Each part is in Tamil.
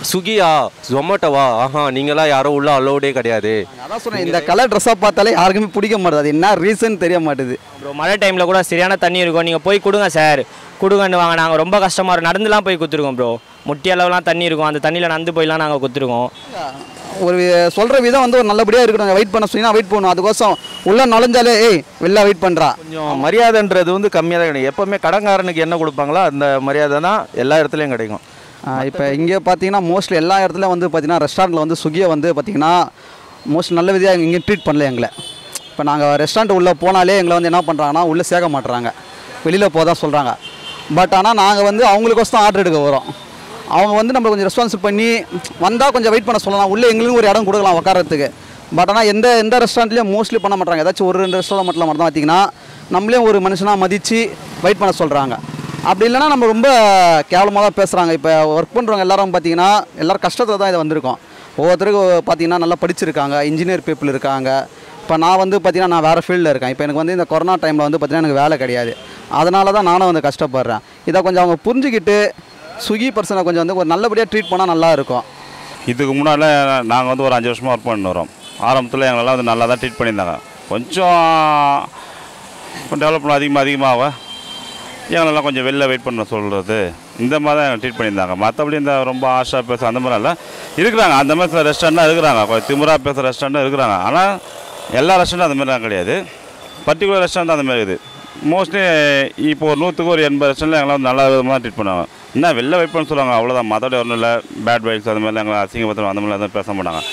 ஸ்விக்கியா ஜொமேட்டோவா ஆஹா நீங்களாம் யாரும் உள்ள அலோடே கிடையாது அதான் சொன்னேன் இந்த கலர் ட்ரெஸ்ஸாக பார்த்தாலே யாருக்குமே பிடிக்க மாட்டேது அது என்ன ரீசன் தெரிய மாட்டேது ப்ரோ மழை டைமில் கூட சரியான தண்ணி இருக்கும் நீங்கள் போய் கொடுங்க சார் கொடுங்கன்னு வாங்க நாங்கள் ரொம்ப கஷ்டமாக இருக்கும் நடந்துலாம் போய் குத்துருக்கோம் ப்ரோ முட்டி அளவுலாம் தண்ணி இருக்கும் அந்த தண்ணியில் நடந்து போய்லாம் நாங்கள் குத்துருக்கோம் ஒரு சொல்கிற விதம் வந்து ஒரு நல்லபடியாக இருக்கணும் வெயிட் பண்ண சொன்னீங்கன்னா வெயிட் பண்ணுவோம் அதுக்கோசம் உள்ளே நுழைஞ்சாலே ஏய் வெளில வெயிட் பண்ணுறா கொஞ்சம் மரியாதைன்றது வந்து கம்மியாக தான் கிடைக்கும் எப்போவுமே கடன்காரனுக்கு என்ன கொடுப்பாங்களோ அந்த மரியாதை தான் எல்லா இடத்துலையும் கிடைக்கும் இப்போ இங்கே பார்த்தீங்கன்னா மோஸ்ட்லி எல்லா இடத்துலையும் வந்து பார்த்தீங்கன்னா ரெஸ்டாரண்ட்டில் வந்து ஸ்விக்கியை வந்து பார்த்தீங்கன்னா மோஸ்ட் நல்ல விதியாக இங்கே ட்ரீட் பண்ணல எங்களை இப்போ நாங்கள் ரெஸ்டாரண்ட் உள்ளே போனாலே எங்களை வந்து என்ன பண்ணுறாங்கன்னா உள்ளே சேர்க்க மாட்டுறாங்க வெளியில் போதான் சொல்கிறாங்க பட் ஆனால் நாங்கள் வந்து அவங்களுக்கோசம் ஆர்டர் எடுக்க வரோம் அவங்க வந்து நம்மளை கொஞ்சம் ரெஸ்பான்ஸ் பண்ணி வந்தால் கொஞ்சம் வெயிட் பண்ண சொல்லலாம் உள்ளே எங்களுக்கும் ஒரு இடம் கொடுக்கலாம் உட்காரத்துக்கு பட் ஆனால் எந்த எந்த ரெஸ்டாரண்ட்லேயும் மோஸ்ட்லி பண்ண மாட்டாங்க ஏதாச்சும் ஒரு ரெண்டு ரெஸ்டாரண்ட் மட்டும் மட்டும் தான் பார்த்தீங்கன்னா நம்மளே ஒரு மனுஷனாக மதித்து வெயிட் பண்ண சொல்கிறாங்க அப்படி இல்லைன்னா நம்ம ரொம்ப கேவலமாக தான் பேசுகிறாங்க இப்போ ஒர்க் பண்ணுறவங்க எல்லாரும் பார்த்தீங்கன்னா எல்லாரும் கஷ்டத்தில் தான் இதை வந்திருக்கோம் ஒவ்வொருத்தருக்கும் பார்த்தீங்கன்னா நல்லா படிச்சிருக்காங்க இன்ஜினியர் பீப்புள் இருக்காங்க இப்போ நான் வந்து பார்த்தீங்கன்னா நான் வேறு ஃபீல்டில் இருக்கேன் இப்போ எனக்கு வந்து இந்த கொரோனா டைமில் வந்து பார்த்தீங்கன்னா எனக்கு வேலை கிடையாது அதனால தான் நானும் வந்து கஷ்டப்படுறேன் இதை கொஞ்சம் அவங்க புரிஞ்சுக்கிட்டு ஸ்விக்கி பர்சனை கொஞ்சம் வந்து ஒரு நல்லபடியாக ட்ரீட் பண்ணால் நல்லா இருக்கும் இதுக்கு முன்னால் நாங்கள் வந்து ஒரு அஞ்சு வருஷமாக ஒர்க் பண்ணி வரோம் ஆரம்பத்தில் எங்களெல்லாம் வந்து நல்லா தான் ட்ரீட் பண்ணியிருந்தாங்க கொஞ்சம் டெவலப்மெண்ட் அதிகமாக அதிகமாக எங்களெல்லாம் கொஞ்சம் வெளில வெயிட் பண்ண சொல்கிறது இந்த மாதிரி தான் ட்ரீட் பண்ணியிருந்தாங்க மற்றபடி இந்த ரொம்ப ஆஷா பேச அந்த மாதிரி இல்லை இருக்கிறாங்க அந்த மாதிரி சில ரெஸ்டாரண்ட்லாம் இருக்கிறாங்க கொஞ்சம் திமுறா பேசுகிற ரெஸ்டாரண்ட்டும் இருக்கிறாங்க ஆனால் எல்லா ரெஸ்டாரண்ட்டும் அந்த மாதிரிலாம் கிடையாது பர்டிகுலர் ரெஸ்டாரண்ட் அந்த மாதிரி இருக்குது மோஸ்ட்லி இப்போ ஒரு நூற்றுக்கு ஒரு எண்பது ரெஸ்டாரண்ட்டில் எங்களை வந்து நல்ல விதமாக ட்ரீட் பண்ணுவாங்க என்ன வெளில வெயிட் பண்ண சொல்லுவாங்க அவ்வளோதான் மற்றபடி ஒன்றும் இல்லை பேட் வைல்ஸ் அந்த மாதிரிலாம் எங்களை அசிங்கப்படுத்தும் அந்த மாதிரிலாம் எதுவும் பேச மாட்டாங்க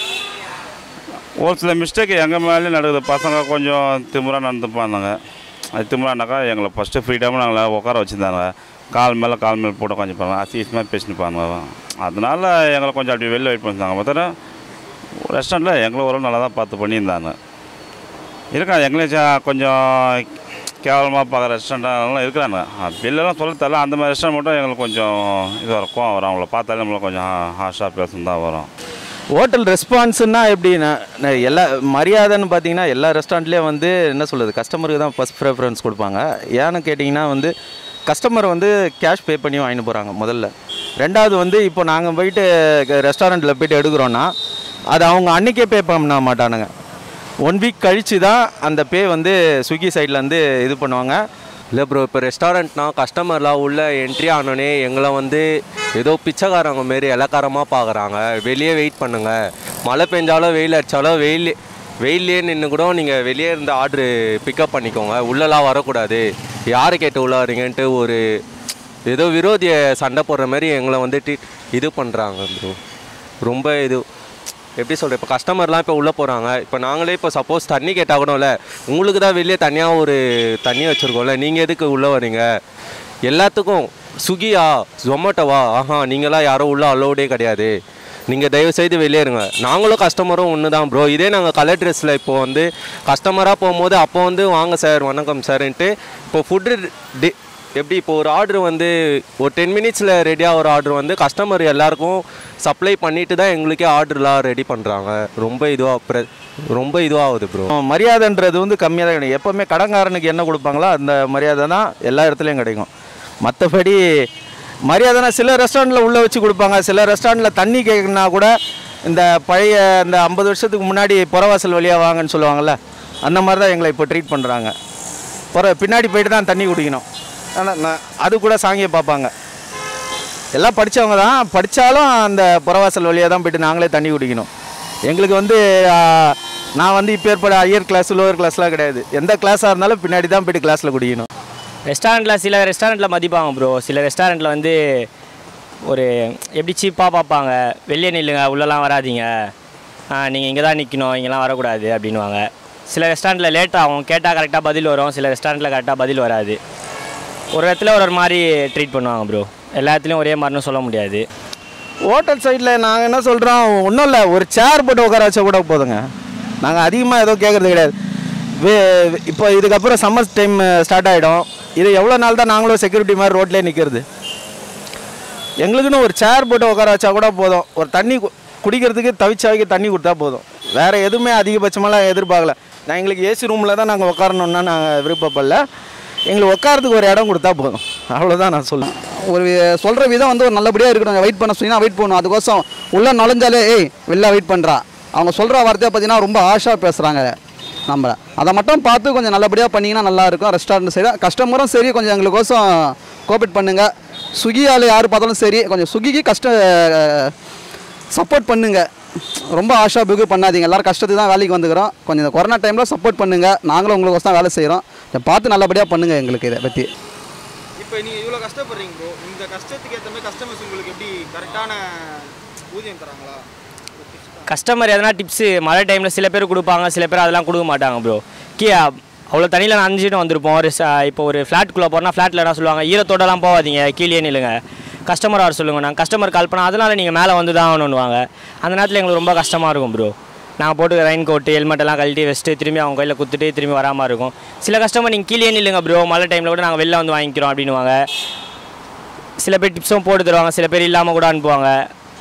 ஒரு சில மிஸ்டேக் எங்கள் மேலேயும் நடக்குது பசங்க கொஞ்சம் திமுறாக நடந்துப்பாங்க அது திமுறானாக்கா எங்களை ஃபஸ்ட்டு ஃப்ரீடமாக நாங்களை உட்கார வச்சுருந்தாங்க கால் மேலே கால் மேலே போட்டு கொஞ்சம் அசிங்கமாக பேசினுப்பாங்க அதனால எங்களை கொஞ்சம் அப்படி வெளில வெயிட் பண்ணிருந்தாங்க மொத்தம் ரெஸ்டாரண்ட்டில் எங்களை ஓரளவு நல்லா தான் பார்த்து பண்ணியிருந்தாங்க இருக்காங்க எங்களையும் ச- கொஞ்சம் கேவலமாக பார்க்குற ரெஸ்டாரண்ட்லாம் இருக்கிறாங்க பில்லெல்லாம் சொல்ல தரல அந்த மாதிரி ரெஸ்டாரண்ட் மட்டும் எங்களுக்கு கொஞ்சம் இதுவாக இருக்கும் வரும் அவங்கள பார்த்தாலே நம்மளுக்கு கொஞ்சம் ஹாஷாக பேசணும் தான் வரும் ஹோட்டல் ரெஸ்பான்ஸ்னா எப்படின்னா நான் எல்லா மரியாதைன்னு பார்த்தீங்கன்னா எல்லா ரெஸ்டாரண்ட்லேயும் வந்து என்ன சொல்கிறது கஸ்டமருக்கு தான் ஃபஸ்ட் ப்ரிஃபரன்ஸ் கொடுப்பாங்க ஏன்னு கேட்டிங்கன்னா வந்து கஸ்டமர் வந்து கேஷ் பே பண்ணி வாங்கிட்டு போகிறாங்க முதல்ல ரெண்டாவது வந்து இப்போ நாங்கள் போயிட்டு ரெஸ்டாரண்ட்டில் போயிட்டு எடுக்கிறோன்னா அது அவங்க அன்றைக்கே பே பண்ண மாட்டானுங்க ஒன் வீக் கழித்து தான் அந்த பே வந்து ஸ்விக்கி சைட்லேருந்து இது பண்ணுவாங்க இல்லை ப்ரோ இப்போ ரெஸ்டாரண்ட்னா கஸ்டமர்லாம் உள்ள என்ட்ரி ஆனோடனே எங்களை வந்து ஏதோ பிச்சைக்காரங்க மாரி இலக்காரமாக பார்க்குறாங்க வெளியே வெயிட் பண்ணுங்க மழை பெஞ்சாலும் வெயில் அடித்தாலும் வெயில் வெயிலே நின்று கூட நீங்கள் வெளியே இருந்து ஆர்டரு பிக்கப் பண்ணிக்கோங்க உள்ளலாம் வரக்கூடாது யார் கேட்டு உள்ள வரீங்கன்ட்டு ஒரு ஏதோ விரோதிய சண்டை போடுற மாதிரி எங்களை வந்து ட்ரீட் இது பண்ணுறாங்க ப்ரோ ரொம்ப இது எப்படி சொல்கிறேன் இப்போ கஸ்டமர்லாம் இப்போ உள்ளே போகிறாங்க இப்போ நாங்களே இப்போ சப்போஸ் தண்ணி கேட்டால் கூட இல்லை உங்களுக்கு தான் வெளியே தனியாக ஒரு தண்ணி வச்சுருக்கோம்ல நீங்கள் எதுக்கு உள்ளே வரீங்க எல்லாத்துக்கும் ஸ்விக்கியா ஜொமேட்டோவா ஆஹா நீங்களாம் யாரும் உள்ளே அலோடே கிடையாது நீங்கள் தயவு செய்து வெளியே இருங்க நாங்களும் கஸ்டமரும் ஒன்று தான் ப்ரோ இதே நாங்கள் கலர் ட்ரெஸ்ஸில் இப்போ வந்து கஸ்டமராக போகும்போது அப்போ வந்து வாங்க சார் வணக்கம் சார்ன்ட்டு இப்போ ஃபுட்டு டி எப்படி இப்போ ஒரு ஆர்டர் வந்து ஒரு டென் மினிட்ஸில் ரெடியாக ஒரு ஆர்டர் வந்து கஸ்டமர் எல்லாருக்கும் சப்ளை பண்ணிட்டு தான் எங்களுக்கே ஆர்டர்லாம் ரெடி பண்ணுறாங்க ரொம்ப இதுவாக ப்ர ரொம்ப இதுவாகுது ப்ரோ மரியாதைன்றது வந்து கம்மியாக தான் கிடைக்கும் எப்போவுமே கடன்காரனுக்கு என்ன கொடுப்பாங்களோ அந்த மரியாதை தான் எல்லா இடத்துலையும் கிடைக்கும் மற்றபடி மரியாதைனா சில ரெஸ்டாரண்ட்டில் உள்ளே வச்சு கொடுப்பாங்க சில ரெஸ்டாரண்ட்டில் தண்ணி கேட்குனா கூட இந்த பழைய இந்த ஐம்பது வருஷத்துக்கு முன்னாடி புறவாசல் வழியாக வாங்கன்னு சொல்லுவாங்கள்ல அந்த மாதிரி தான் எங்களை இப்போ ட்ரீட் பண்ணுறாங்க புற பின்னாடி போயிட்டு தான் தண்ணி குடிக்கணும் ஆனால் நான் அது கூட சாங்கிய பார்ப்பாங்க எல்லாம் படித்தவங்க தான் படித்தாலும் அந்த புறவாசல் வழியாக தான் போயிட்டு நாங்களே தண்ணி குடிக்கணும் எங்களுக்கு வந்து ஆ, நான் வந்து இப்போ ஏற்பட ஹையர் கிளாஸ் லோவர் கிளாஸ்லாம் கிடையாது எந்த கிளாஸாக இருந்தாலும் பின்னாடி தான் போயிட்டு கிளாஸில் குடிக்கணும் ரெஸ்டாரண்ட்டில் சில ரெஸ்டாரண்ட்டில் மதிப்பாங்க ப்ரோ சில ரெஸ்டாரண்ட்டில் வந்து ஒரு எப்படி சீப்பாக பார்ப்பாங்க வெளியே நில்லுங்க உள்ளலாம் வராதீங்க நீங்கள் இங்கே தான் நிற்கணும் இங்கெல்லாம் வரக்கூடாது அப்படின்வாங்க சில ரெஸ்டாரண்ட்டில் லேட் ஆகும் கேட்டால் கரெக்டாக பதில் வரும் சில ரெஸ்டாரண்ட்டில் கரெக்டாக பதில் வராது ஒரு இடத்துல ஒரு ஒரு மாதிரி ட்ரீட் பண்ணுவாங்க ப்ரோ எல்லா இடத்துலையும் ஒரே மாதிரின்னு சொல்ல முடியாது ஹோட்டல் சைடில் நாங்கள் என்ன சொல்கிறோம் ஒன்றும் இல்லை ஒரு சேர் போட்டு உட்கார வச்சா கூட போதுங்க நாங்கள் அதிகமாக எதுவும் கேட்குறது கிடையாது வே- இப்போ இதுக்கப்புறம் சம்மர் டைம் ஸ்டார்ட் ஆகிடும் இது எவ்வளோ நாள் தான் நாங்களும் செக்யூரிட்டி மாதிரி ரோட்லேயே நிற்கிறது எங்களுக்குன்னு ஒரு சேர் போட்டு உட்கார வச்சா கூட போதும் ஒரு தண்ணி கு- குடிக்கிறதுக்கு தவிச்சாவிக்கு தண்ணி கொடுத்தா போதும் வேறு எதுவுமே அதிகபட்சமாலாம் எதிர்பார்க்கல நான் எங்களுக்கு ஏசி ரூமில் தான் நாங்கள் உட்காரணுன்னா நாங்கள் விருப்பப்படல எங்களுக்கு உட்காரத்துக்கு ஒரு இடம் கொடுத்தா போதும் அவ்வளோதான் நான் சொல்லுவேன் ஒரு சொல்கிற விதம் வந்து ஒரு நல்லபடியாக இருக்கணும் வெயிட் பண்ண சொன்னீங்கன்னா வெயிட் பண்ணணும் அதுக்கோசம் உள்ளே நுழைஞ்சாலே ஏய் வெளில வெயிட் பண்ணுறா அவங்க சொல்கிற வார்த்தையை பார்த்தீங்கன்னா ரொம்ப ஆஷாக பேசுகிறாங்க நம்ம அதை மட்டும் பார்த்து கொஞ்சம் நல்லபடியாக பண்ணிங்கன்னா நல்லா இருக்கும் ரெஸ்டாரண்ட் சைடு கஸ்டமரும் சரி கொஞ்சம் எங்களுக்கோசம் கோஆப்ரேட் பண்ணுங்கள் ஸ்விக்கியால் யார் பார்த்தாலும் சரி கொஞ்சம் ஸ்விக்கிக்கு கஷ்ட சப்போர்ட் பண்ணுங்க ரொம்ப ஆஷா பிகு பண்ணாதீங்க எல்லாரும் கஷ்டத்துக்கு தான் வேலைக்கு வந்துக்கிறோம் கொஞ்சம் இந்த கொரோனா டைமில் சப்போர்ட் பண்ணுங்கள் நாங்களும் உங்களுக்கு தான் வேலை செய்கிறோம் இதை பார்த்து நல்லபடியாக பண்ணுங்கள் எங்களுக்கு இதை பற்றி இப்போ நீங்கள் இவ்வளோ கஷ்டப்படுறீங்க ப்ரோ இந்த கஷ்டத்துக்கு ஏற்ற மாதிரி கஸ்டமர்ஸ் உங்களுக்கு எப்படி கரெக்டான ஊதியம் தராங்களா கஸ்டமர் எதனா டிப்ஸு மழை டைமில் சில பேர் கொடுப்பாங்க சில பேர் அதெல்லாம் கொடுக்க மாட்டாங்க ப்ரோ கீ அவ்வளோ தண்ணியில் நனைஞ்சிட்டு வந்திருப்போம் ஒரு ச- இப்போ ஒரு ஃப்ளாட்டுக்குள்ளே போனால் ஃப்ளாட்டில் என்ன சொல்லுவாங்க ஈரத்தோடலாம் போகாதீங்க கீழே நில்லுங்க கஸ்டமர் வர சொல்லுங்கள் நாங்கள் கஸ்டமர் கால் பண்ணால் அதனால் நீங்கள் மேலே வந்து தான் ஆகணுன்னுவாங்க அந்த நேரத்தில் எங்களுக்கு ரொம்ப கஷ்டமாக இருக்கும் ப்ரோ நாங்கள் போட்டு ரெயின் கோட்டு ஹெல்மெட் எல்லாம் கழட்டி வச்சுட்டு திரும்பி அவங்க கையில் குத்துட்டு திரும்பி வராமல் இருக்கும் சில கஸ்டமர் நீங்கள் கீழே நில்லுங்க ப்ரோ மழை டைமில் கூட நாங்கள் வெளில வந்து வாங்கிக்கிறோம் அப்படின்னுவாங்க சில பேர் டிப்ஸும் போட்டு தருவாங்க சில பேர் இல்லாமல் கூட அனுப்புவாங்க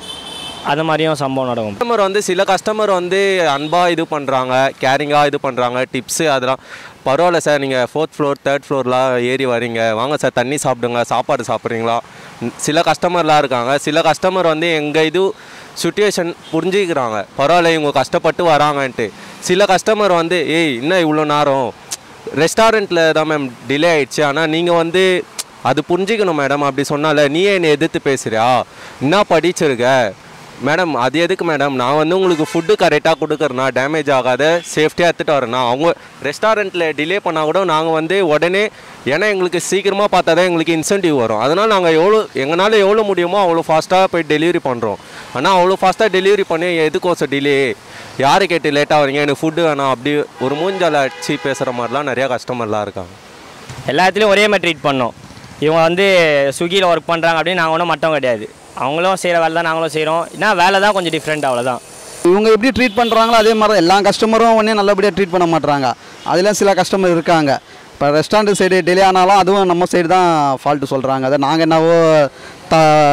அந்த மாதிரியும் சம்பவம் நடக்கும் கஸ்டமர் வந்து சில கஸ்டமர் வந்து அன்பாக இது பண்ணுறாங்க கேரிங்காக இது பண்ணுறாங்க டிப்ஸு அதெல்லாம் பரவாயில்ல சார் நீங்கள் ஃபோர்த் ஃப்ளோர் தேர்ட் ஃப்ளோர்லாம் ஏறி வரீங்க வாங்க சார் தண்ணி சாப்பிடுங்க சாப்பாடு சாப்பிட்றீங்களா ம், சில கஸ்டமர்லாம் இருக்காங்க சில கஸ்டமர் வந்து எங்கள் இது சுச்சுவேஷன் புரிஞ்சுக்கிறாங்க பரவாயில்ல இவங்க கஷ்டப்பட்டு வராங்கன்ட்டு சில கஸ்டமர் வந்து ஏய் இன்னும் இவ்வளோ நேரம் ரெஸ்டாரண்ட்டில் தான் மேம் டிலே ஆயிடுச்சு ஆனால் நீங்கள் வந்து அது புரிஞ்சிக்கணும் மேடம் அப்படி சொன்னால நீயே என்னை எதிர்த்து பேசுறியா என்ன படிச்சிருக்க மேடம் அது எதுக்கு மேடம் நான் வந்து உங்களுக்கு ஃபுட்டு கரெக்டாக கொடுக்குறேன்னா டேமேஜ் ஆகாத சேஃப்டியாக எடுத்துகிட்டு வரேன்னா அவங்க ரெஸ்டாரண்ட்டில் டிலே பண்ணால் கூட நாங்கள் வந்து உடனே ஏன்னா எங்களுக்கு சீக்கிரமாக பார்த்தா தான் எங்களுக்கு இன்சென்டிவ் வரும் அதனால் நாங்கள் எவ்வளோ எங்களால் எவ்வளோ முடியுமோ அவ்வளோ ஃபாஸ்ட்டாக போய் டெலிவரி பண்ணுறோம் ஆனால் அவ்வளோ ஃபாஸ்ட்டாக டெலிவரி பண்ணி எதுக்கோசம் டிலே யாரை கேட்டு லேட்டாக வரீங்க எனக்கு ஃபுட்டு வேணாம் அப்படி ஒரு மூஞ்சால அடிச்சு பேசுகிற மாதிரிலாம் நிறையா கஸ்டமர்லாம் இருக்காங்க எல்லா இடத்துலையும் ஒரே மாதிரி ட்ரீட் பண்ணோம் இவங்க வந்து ஸ்விக்கியில் ஒர்க் பண்ணுறாங்க அப்படின்னு நாங்கள் ஒன்றும் மட்டம் கிடையாது அவங்களும் செய்கிற வேலை தான் நாங்களும் செய்கிறோம் என்ன வேலை தான் கொஞ்சம் டிஃப்ரெண்ட் அவ்வளோதான் இவங்க எப்படி ட்ரீட் பண்ணுறாங்களோ அதே மாதிரி தான் எல்லா கஸ்டமரும் ஒன்றே நல்லபடியாக ட்ரீட் பண்ண மாட்றாங்க அதில் சில கஸ்டமர் இருக்காங்க இப்போ ரெஸ்டாரண்ட் சைடு டிலே ஆனாலும் அதுவும் நம்ம சைடு தான் ஃபால்ட்டு சொல்கிறாங்க அதை நாங்கள் என்னவோ த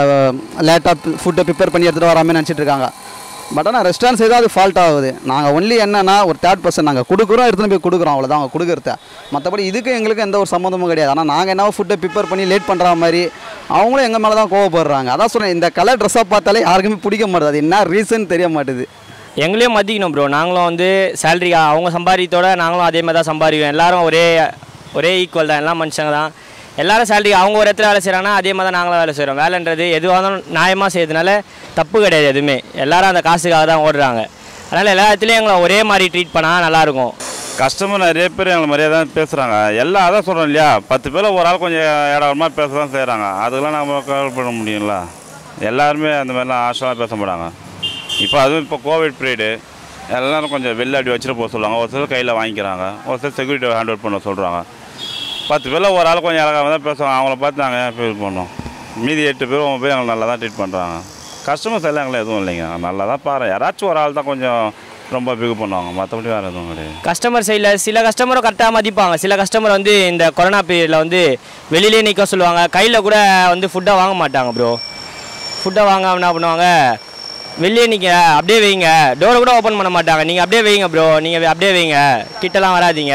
லேட்டாக ஃபுட்டை ப்ரிப்பேர் பண்ணி எடுத்துகிட்டு வராமல் நினச்சிட்டு இருக்காங்க பட் ஆனால் ரெஸ்டாரண்ட் சைடு தான் அது ஃபால்ட் ஆகுது நாங்கள் ஒன்லி என்னன்னா ஒரு தேர்ட் பர்சன் நாங்கள் கொடுக்குறோம் எடுத்துன்னு போய் கொடுக்குறோம் அவ்வளோதான் அவங்க கொடுக்குறத மற்றபடி இதுக்கு எங்களுக்கு எந்த ஒரு சம்மந்தமும் கிடையாது ஆனால் நாங்கள் என்ன ஃபுட்டை ப்ரிப்பேர் பண்ணி லேட் பண்ணுற மாதிரி அவங்களும் எங்கள் மேலே தான் கோவப்படுறாங்க அதான் சொன்னேன் இந்த கலர் ட்ரெஸ்ஸாக பார்த்தாலே யாருக்குமே பிடிக்க மாட்டேது அது என்ன ரீசன் தெரிய மாட்டுது எங்களையும் மதிக்கணும் ப்ரோ நாங்களும் வந்து சேலரி அவங்க சம்பாதித்தோட நாங்களும் அதே மாதிரி தான் சம்பாதிக்கிறோம் எல்லாரும் ஒரே ஒரே ஈக்குவல் தான் எல்லாம் மனுஷங்க தான் எல்லாரும் சேலரி அவங்க ஒரு இடத்துல வேலை செய்கிறாங்கன்னா அதே மாதிரி தான் நாங்களும் வேலை செய்கிறோம் வேலைன்றது எதுவாக இருந்தாலும் நியாயமாக செய்யறதுனால தப்பு கிடையாது எதுவுமே எல்லாரும் அந்த காசுக்காக தான் ஓடுறாங்க அதனால் எல்லா இடத்துலையும் எங்களை ஒரே மாதிரி ட்ரீட் பண்ணால் நல்லாயிருக்கும் கஸ்டமர் நிறைய பேர் எங்களை மரியாதை பேசுகிறாங்க எல்லாம் அதான் சொல்கிறோம் இல்லையா பத்து பேர் ஒரு ஆள் கொஞ்சம் இடமா பேச தான் செய்கிறாங்க அதுக்கெல்லாம் நம்ம கவர் பண்ண முடியுங்களா எல்லாருமே அந்த மாதிரிலாம் ஆஷாலாம் பேச மாட்டாங்க இப்போ அதுவும் இப்போ கோவிட் பீரியடு எல்லாரும் கொஞ்சம் வெளில அடி வச்சுட்டு போக சொல்லுவாங்க ஒரு சிலர் கையில் வாங்கிக்கிறாங்க ஒரு சிலர் செக்யூரிட்டி ஹேண்ட் ஓவர் பண்ண சொல்கிறாங்க பத்து பேரில் ஒரு ஆள் கொஞ்சம் இறக்காம தான் பேசுவாங்க அவங்கள பார்த்து நாங்கள் ஏன் ஃபீல் பண்ணோம் மீதி எட்டு பேர் ஒம்பது பேர் எங்களை நல்லா தான் ட்ரீட் பண்ணுறாங்க கஸ்டமர்ஸ் எல்லாம் எங்களை எதுவும் இல்லைங்க நல்லா தான் பாரு யாராச்சும் ஒரு ஆள் தான் கொஞ்சம் ரொம்ப பிகு பண்ணுவாங்க மற்றபடி வேறு எதுவும் கிடையாது கஸ்டமர் சைடில் சில கஸ்டமரும் கரெக்டாக மதிப்பாங்க சில கஸ்டமர் வந்து இந்த கொரோனா பீரியடில் வந்து வெளியிலே நிற்க சொல்லுவாங்க கையில் கூட வந்து ஃபுட்டை வாங்க மாட்டாங்க ப்ரோ ஃபுட்டை வாங்க என்ன பண்ணுவாங்க வெளியே நிற்க அப்படியே வைங்க டோரை கூட ஓப்பன் பண்ண மாட்டாங்க நீங்கள் அப்படியே வைங்க ப்ரோ நீங்கள் அப்படியே வைங்க கிட்டலாம் வராதீங்க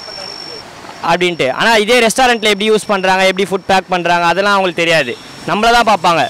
அப்படின்ட்டு ஆனால் இதே ரெஸ்டாரண்ட்டில் எப்படி யூஸ் பண்ணுறாங்க எப்படி ஃபுட் பேக் பண்ணுறாங்க அதெல்லாம் அவங்களுக்கு தெரியாது நம்மளை தான் பார்ப்பாங்க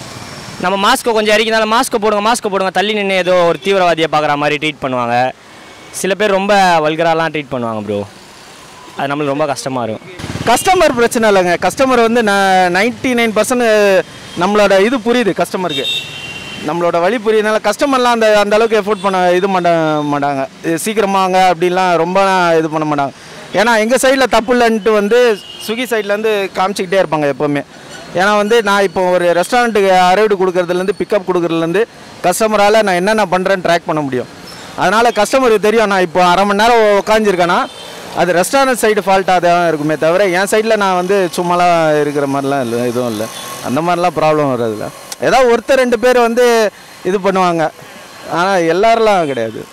நம்ம மாஸ்க்கை கொஞ்சம் இறக்கினாலும் மாஸ்க்கை போடுங்க மாஸ்க்கை போடுங்க தள்ளி நின்று ஏதோ ஒரு தீவிரவாதியை பார்க்குற மாதிரி ட்ரீட் பண்ணுவாங்க சில பேர் ரொம்ப வல்கராலாம் ட்ரீட் பண்ணுவாங்க ப்ரோ அது நம்மளுக்கு ரொம்ப கஷ்டமாக இருக்கும் கஸ்டமர் பிரச்சனை இல்லைங்க கஸ்டமர் வந்து நான் நைன்ட்டி நைன் பர்சன்ட் நம்மளோட இது புரியுது கஸ்டமருக்கு நம்மளோட வழி புரியுதுனால கஸ்டமர்லாம் அந்த அந்த அளவுக்கு எஃபோர்ட் பண்ண இது பண்ண மாட்டாங்க இது சீக்கிரமாங்க அப்படிலாம் ரொம்ப இது பண்ண மாட்டாங்க ஏன்னா எங்கள் சைடில் தப்பு இல்லைன்ட்டு வந்து ஸ்விக்கி சைட்லேருந்து காமிச்சிக்கிட்டே இருப்பாங்க எப்போவுமே ஏன்னா வந்து நான் இப்போ ஒரு ரெஸ்டாரண்ட்டுக்கு அரைவிடு கொடுக்குறதுலேருந்து பிக்கப் கொடுக்குறதுலேருந்து கஸ்டமரால் நான் என்னென்ன பண்ணுறேன்னு ட்ராக் பண்ண முடியும் அதனால் கஸ்டமருக்கு தெரியும் நான் இப்போ அரை மணி நேரம் உட்காந்துருக்கேன்னா அது ரெஸ்டாரண்ட் சைடு ஃபால்ட்டாக தான் இருக்குமே தவிர என் சைடில் நான் வந்து சும்மாலாம் இருக்கிற மாதிரிலாம் இல்லை எதுவும் இல்லை அந்த மாதிரிலாம் ப்ராப்ளம் வர்றதில்ல ஏதாவது ஒருத்தர் ரெண்டு பேர் வந்து இது பண்ணுவாங்க ஆனால் எல்லாரெல்லாம் கிடையாது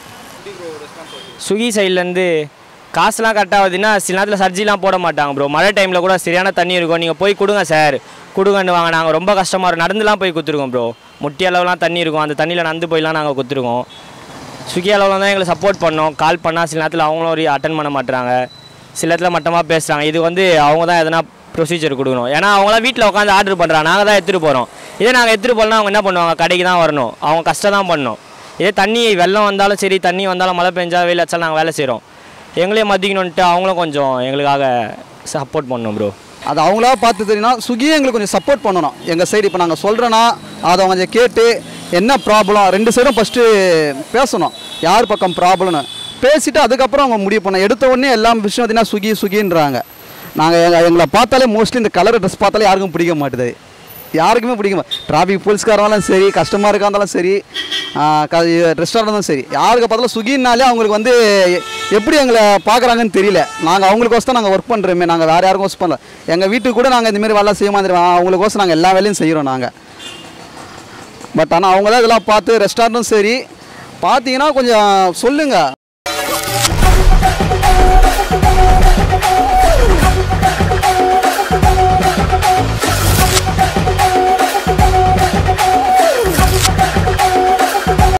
ஸ்விக்கி சைட்லேருந்து காசுலாம் கரெக்டாக வருதுன்னா சில நேரத்தில் சர்ஜிலாம் போட மாட்டாங்க ப்ரோ மழை டைமில் கூட சரியான தண்ணி இருக்கும் நீங்கள் போய் கொடுங்க சார் கொடுங்கன்னு வாங்க நாங்கள் ரொம்ப கஷ்டமாக இருக்கும் நடந்துலாம் போய் குத்துருக்கோம் ப்ரோ முட்டி அளவுலாம் தண்ணி இருக்கும் அந்த தண்ணியில் நடந்து போய்லாம் நாங்கள் குத்துருக்கோம் ஸ்விக்கி அளவில் தான் எங்களுக்கு சப்போர்ட் பண்ணோம் கால் பண்ணால் சில நேரத்தில் அவங்களும் ஒரு அட்டன் பண்ண மாட்டுறாங்க சில இடத்துல மட்டமாக பேசுகிறாங்க இது வந்து அவங்க தான் எதனா ப்ரொசீஜர் கொடுக்கணும் ஏன்னா அவங்களாம் வீட்டில் உட்காந்து ஆர்டர் பண்ணுறாங்க நாங்கள் தான் எடுத்துகிட்டு போகிறோம் இதே நாங்கள் எடுத்துகிட்டு போகலனா அவங்க என்ன பண்ணுவாங்க கடைக்கு தான் வரணும் அவங்க கஷ்டம் தான் பண்ணணும் இதே தண்ணி வெள்ளம் வந்தாலும் சரி தண்ணி வந்தாலும் மழை பெஞ்சா வெயில் அடிச்சாலும் நாங்கள் வேலை செய்கிறோம் எங்களையும் மதிக்கணுன்ட்டு அவங்களும் கொஞ்சம் எங்களுக்காக சப்போர்ட் பண்ணணும் ப்ரோ அது அவங்களா பார்த்து தெரியும்னா சுகியே எங்களுக்கு கொஞ்சம் சப்போர்ட் பண்ணணும் எங்கள் சைடு இப்போ நாங்கள் சொல்கிறோன்னா அதை அவங்க கொஞ்சம் கேட்டு என்ன ப்ராப்ளம் ரெண்டு சைடும் ஃபஸ்ட்டு பேசணும் யார் பக்கம் ப்ராப்ளம்னு பேசிட்டு அதுக்கப்புறம் அவங்க முடிவு பண்ணணும் எடுத்த உடனே எல்லா விஷயம் பார்த்தீங்கன்னா சுகி சுகின்றாங்க நாங்கள் எங்கள் எங்களை பார்த்தாலே மோஸ்ட்லி இந்த கலர் ட்ரெஸ் பார்த்தாலே யாருக்கும் பிடிக்க மாட்டுது யாருக்குமே பிடிக்க டிராஃபிக் போலீஸ்காராக இருந்தாலும் சரி கஸ்டமருக்காக இருந்தாலும் சரி ரெஸ்டாரண்ட் இருந்தாலும் சரி யாருக்கு பார்த்தாலும் சுகின்னாலே அவங்களுக்கு வந்து எ- எப்படி எங்களை பார்க்குறாங்கன்னு தெரியல நாங்கள் அவங்களுக்கோசம் நாங்கள் ஒர்க் பண்ணுறோமே நாங்கள் வேறு யாருக்கும் ஒர்க் பண்ணல எங்கள் வீட்டுக்கு கூட நாங்கள் இந்தமாரி வேலை செய்ய மாதிரி அவங்களுக்கோசம் நாங்கள் எல்லா வேலையும் செய்கிறோம் நாங்கள் பட் ஆனால் அவங்க தான் இதெல்லாம் பார்த்து ரெஸ்டாரண்ட்டும் சரி பார்த்தீங்கன்னா கொஞ்சம் சொல்லுங்கள்